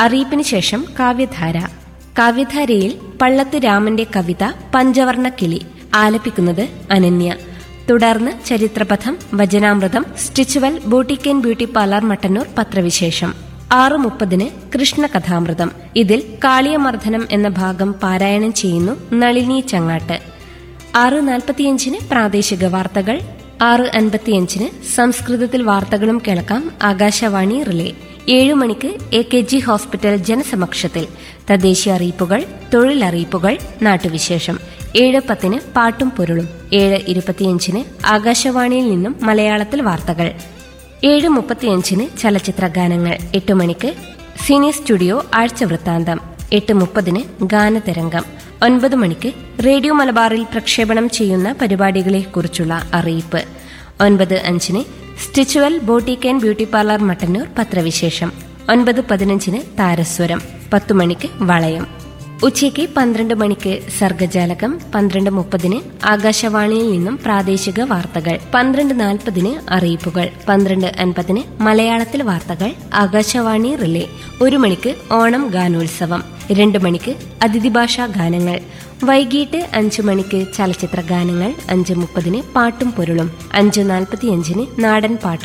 അറിയിപ്പിന് ശേഷം കാവ്യധാര കാവ്യധാരയിൽ പള്ളത്ത് രാമന്റെ കവിത പഞ്ചവർണ്ണ കിളി ആലപിക്കുന്നത് അനന്യ തുടർന്ന് ചരിത്രപഥം വചനാമൃതം stitchual boutique and beauty parlour Mattannur പത്രവിശേഷം ആറ് മുപ്പതിന് കൃഷ്ണകഥാമൃതം ഇതിൽ കാളിയമർദ്ദനം എന്ന ഭാഗം പാരായണം ചെയ്യുന്നു നളിനി ചങ്ങാട്ട് ആറ് നാൽപ്പത്തിയഞ്ചിന് പ്രാദേശിക വാർത്തകൾ ആറ് അൻപത്തിയഞ്ചിന് സംസ്കൃതത്തിൽ വാർത്തകളും കേൾക്കാം ആകാശവാണി റിലേ ഏഴു മണിക്ക് എ കെ ജി ഹോസ്പിറ്റൽ ജനസമക്ഷത്തിൽ തദ്ദേശീയ അറിയിപ്പുകൾ തൊഴിലറിയിപ്പുകൾ നാട്ടുവിശേഷം ഏഴ് പത്തിന് പാട്ടും പൊരുളും ഏഴ് ഇരുപത്തിയഞ്ചിന് ആകാശവാണിയിൽ നിന്നും മലയാളത്തിൽ വാർത്തകൾ ഏഴ് മുപ്പത്തിയഞ്ചിന് ചലച്ചിത്ര ഗാനങ്ങൾ എട്ട് മണിക്ക് സിനി സ്റ്റുഡിയോ ആഴ്ച വൃത്താന്തം എട്ട് മുപ്പതിന് ഗാനതരംഗം ഒൻപത് മണിക്ക് റേഡിയോ മലബാറിൽ പ്രക്ഷേപണം ചെയ്യുന്ന പരിപാടികളെക്കുറിച്ചുള്ള അറിയിപ്പ് ഒൻപത് അഞ്ചിന് stitchual boutique and beauty parlour Mattannur പത്രവിശേഷം ഒൻപത് പതിനഞ്ചിന് താരസ്വരം പത്തു മണിക്ക് വളയം ഉച്ചയ്ക്ക് പന്ത്രണ്ട് മണിക്ക് സർഗജാലകം പന്ത്രണ്ട് മുപ്പതിന് ആകാശവാണിയിൽ നിന്നും പ്രാദേശിക വാർത്തകൾ പന്ത്രണ്ട് നാൽപ്പതിന് അറിയിപ്പുകൾ പന്ത്രണ്ട് അൻപതിന് മലയാളത്തിൽ വാർത്തകൾ ആകാശവാണി റിലേ ഒരു മണിക്ക് ഓണം ഗാനോത്സവം രണ്ട് മണിക്ക് അതിഥി ഭാഷാ ഗാനങ്ങൾ വൈകിട്ട് അഞ്ചു മണിക്ക് ചലച്ചിത്ര ഗാനങ്ങൾ അഞ്ച് മുപ്പതിന് പാട്ടും പൊരുളും അഞ്ച് നാൽപ്പത്തിയഞ്ചിന് നാടൻ പാട്ട്